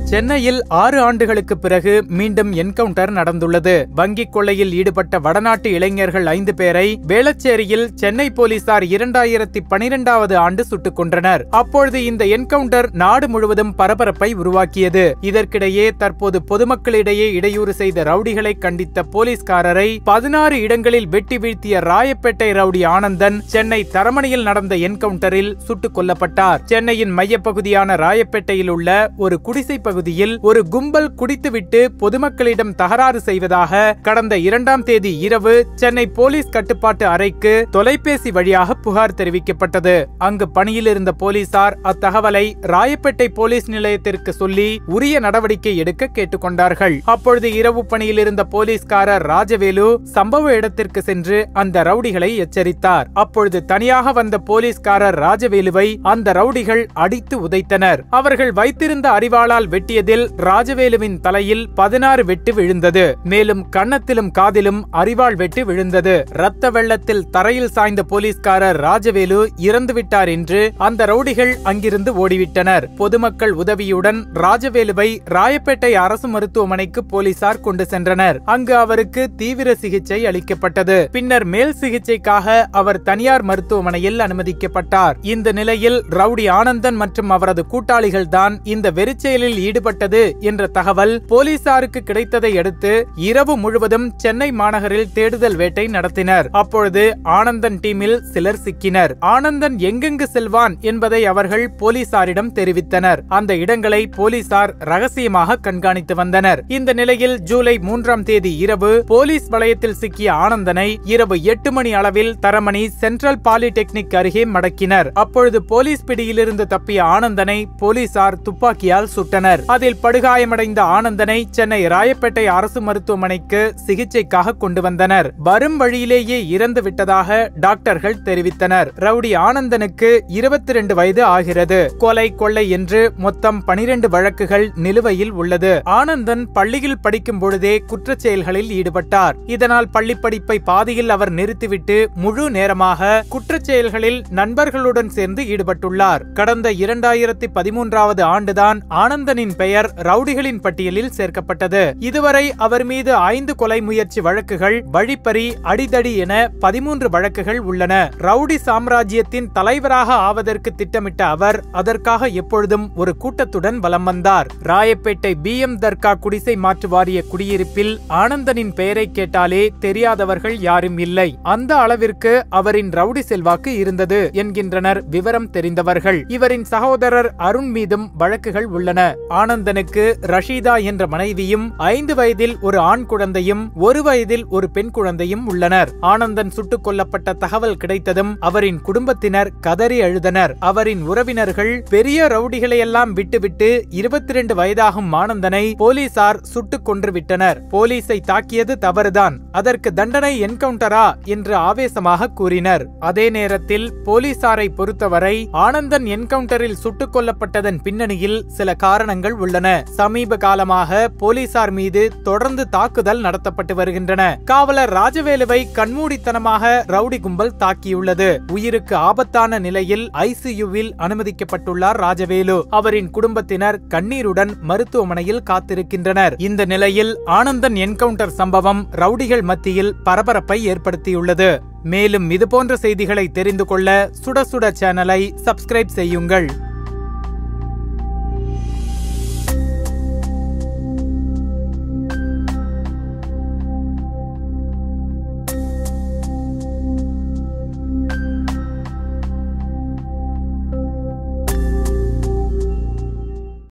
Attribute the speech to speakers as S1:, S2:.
S1: சென்னையில் ஆறு ஆண்டுகளுக்கு பிறகு மீண்டும் என்கவுண்டர் நடந்துள்ளது வங்கிக் கொள்ளையில் ஈடுபட்ட வடநாட்டு இளைஞர்கள் ஐந்து பேரை வேளச்சேரியில் சென்னை போலீசார் இரண்டாயிரத்தி பனிரெண்டாவது ஆண்டு சுட்டுக் கொன்றனர் அப்பொழுது இந்த என்கவுண்டர் நாடு முழுவதும் பரபரப்பை உருவாக்கியது இதற்கிடையே தற்போது பொதுமக்களிடையே இடையூறு செய்த ரவுடிகளை கண்டித்த போலீஸ்காரரை பதினாறு இடங்களில் வெட்டி வீழ்த்திய ராயப்பேட்டை ரவுடி ஆனந்தன் சென்னை தரமணியில் நடந்த என்கவுண்டரில் சுட்டுக் கொல்லப்பட்டார் சென்னையின் மையப்பகுதியான ராயப்பேட்டையில் உள்ள ஒரு குடிசை பகுதியில் ஒரு கும்பல் குடித்துவிட்டு பொதுமக்களிடம் தகராறு செய்வதாக கடந்த இரண்டாம் தேதி இரவு சென்னை போலீஸ் கட்டுப்பாட்டு அறைக்கு தொலைபேசி வழியாக புகார் தெரிவிக்கப்பட்டது அங்கு பணியில் இருந்த போலீசார் அத்தகவலை ராயப்பேட்டை போலீஸ் நிலையத்திற்கு சொல்லி உரிய நடவடிக்கை எடுக்க கேட்டுக்கொண்டார்கள் அப்பொழுது இரவு பணியில் இருந்த போலீஸ்காரர் ராஜவேலு சம்பவ இடத்திற்கு சென்று அந்த ரவுடிகளை எச்சரித்தார் அப்பொழுது தனியாக வந்த போலீஸ்காரர் ராஜவேலுவை அந்த ரவுடிகள் அடித்து உதைத்தனர் அவர்கள் வைத்திருந்த அரிவாளால் வெட்டியதில் ராஜவேலுவின் தலையில் பதினாறு வெட்டு விழுந்தது மேலும் கன்னத்திலும் காதிலும் அரிவாள் வெட்டு விழுந்தது ரத்த வெள்ளத்தில் தரையில் சாய்ந்த போலீஸ்காரர் ராஜவேலு இறந்துவிட்டார் என்று அந்த ரவுடிகள் அங்கிருந்து ஓடிவிட்டனர் பொதுமக்கள் உதவியுடன் ராஜவேலுவை ராயப்பேட்டை அரசு மருத்துவமனைக்கு போலீசார் கொண்டு சென்றனர் அங்கு அவருக்கு தீவிர சிகிச்சை அளிக்கப்பட்டது பின்னர் மேல் சிகிச்சைக்காக அவர் தனியார் மருத்துவமனையில் அனுமதிக்கப்பட்டார் இந்த நிலையில் ரவுடி ஆனந்தன் மற்றும் அவரது கூட்டாளிகள் தான் இந்த வெறிச்செயலில் ஈடுபட்டது என்ற தகவல் போலீசாருக்கு கிடைத்ததை அடுத்து இரவு முழுவதும் சென்னை மாநகரில் தேடுதல் வேட்டை நடத்தினர் அப்பொழுது ஆனந்தன் டீமில் சிலர் சிக்கினர் ஆனந்தன் எங்கெங்கு செல்வான் என்பதை அவர்கள் போலீசாரிடம் தெரிவித்தனர் அந்த இடங்களை போலீசார் ரகசியமாக கண்காணித்து வந்தனர் இந்த நிலையில் ஜூலை மூன்றாம் தேதி இரவு போலீஸ் வளையத்தில் சிக்கிய ஆனந்தனை இரவு எட்டு மணி அளவில் தரமணி சென்ட்ரல் பாலிடெக்னிக் அருகே மடக்கினர் அப்பொழுது போலீஸ் பிடியிலிருந்து தப்பிய ஆனந்தனை போலீசார் துப்பாக்கியால் சுட்டனர் அதில் படுகாயமடைந்த ஆனந்தனை சென்னை ராயப்பேட்டை அரசு மருத்துவமனைக்கு சிகிச்சைக்காக கொண்டு வந்தனர் வரும் வழியிலேயே இறந்து விட்டதாக டாக்டர்கள் தெரிவித்தனர் ரவுடி ஆனந்தனுக்கு இருபத்தி ரெண்டு வயது ஆகிறது கொலை கொள்ளை என்று மொத்தம் பனிரெண்டு வழக்குகள் நிலுவையில் உள்ளது ஆனந்தன் பள்ளியில் படிக்கும் பொழுதே குற்றச் செயல்களில் ஈடுபட்டார் இதனால் பள்ளி படிப்பை பாதியில் அவர் நிறுத்திவிட்டு முழு நேரமாக குற்றச் செயல்களில் நண்பர்களுடன் சேர்ந்து ஈடுபட்டுள்ளார் கடந்த இரண்டாயிரத்தி பதிமூன்றாவது ஆண்டுதான் ஆனந்தனின் பெயர் ரவுடிகளின் பட்டியலில் சேர்க்கப்பட்டது இதுவரை அவர் மீது ஐந்து கொலை முயற்சி வழக்குகள் வழிப்பறி அடிதடி என பதிமூன்று வழக்குகள் உள்ளன ரவுடி சாம்ராஜ்யத்தின் தலைவராக ஆவதற்கு திட்டமிட்ட அவர் அதற்காக எப்பொழுதும் ஒரு கூட்டத்துடன் வலம் வந்தார் ராயப்பேட்டை பி எம் தர்கா குடிசை மாற்று வாரிய குடியிருப்பில் ஆனந்தனின் பெயரை கேட்டாலே தெரியாதவர்கள் யாரும் இல்லை அந்த அளவிற்கு அவரின் ரவுடி செல்வாக்கு இருந்தது என்கின்றனர் விவரம் தெரிந்தவர்கள் இவரின் சகோதரர் அருண் மீதும் வழக்குகள் உள்ளன ஆனந்தனுக்கு ரஷீதா என்ற மனைவியும் ஐந்து வயதில் ஒரு ஆண் குழந்தையும் ஒரு வயதில் ஒரு பெண் குழந்தையும் உள்ளனர் ஆனந்தன் சுட்டுக் கொல்லப்பட்ட தகவல் கிடைத்ததும் அவரின் குடும்பத்தினர் கதறி அழுதனர் அவரின் உறவினர்கள் பெரிய ரவுடிகளையெல்லாம் விட்டுவிட்டு இருபத்தி ரெண்டு வயதாகும் ஆனந்தனை போலீசார் சுட்டுக் கொன்று விட்டனர் போலீசை தாக்கியது தவறுதான் அதற்கு தண்டனை என்கவுண்டரா என்று ஆவேசமாக கூறினர் அதே நேரத்தில் போலீசாரை பொறுத்தவரை ஆனந்தன் என்கவுண்டரில் சுட்டுக் கொல்லப்பட்டதன் பின்னணியில் சில காரணங்கள் உள்ளன சமீப காலமாக போலீசார் மீது தொடர்ந்து தாக்குதல் நடத்தப்பட்டு வருகின்றன காவலர் ராஜவேலுவை கண்மூடித்தனமாக ரவுடி கும்பல் தாக்கியுள்ளது உயிருக்கு ஆபத்தான நிலையில் ஐசியூவில் அனுமதிக்கப்பட்டுள்ளார் ராஜவேலு அவரின் குடும்பத்தினர் கண்ணீருடன் மருத்துவமனையில் காத்திருக்கின்றனர் இந்த நிலையில் ஆனந்தன் என்கவுண்டர் சம்பவம் ரவுடிகள் மத்தியில் பரபரப்பை ஏற்படுத்தியுள்ளது மேலும் இதுபோன்ற செய்திகளை தெரிந்து கொள்ள சுட சுட சேனலை சப்ஸ்கிரைப் செய்யுங்கள்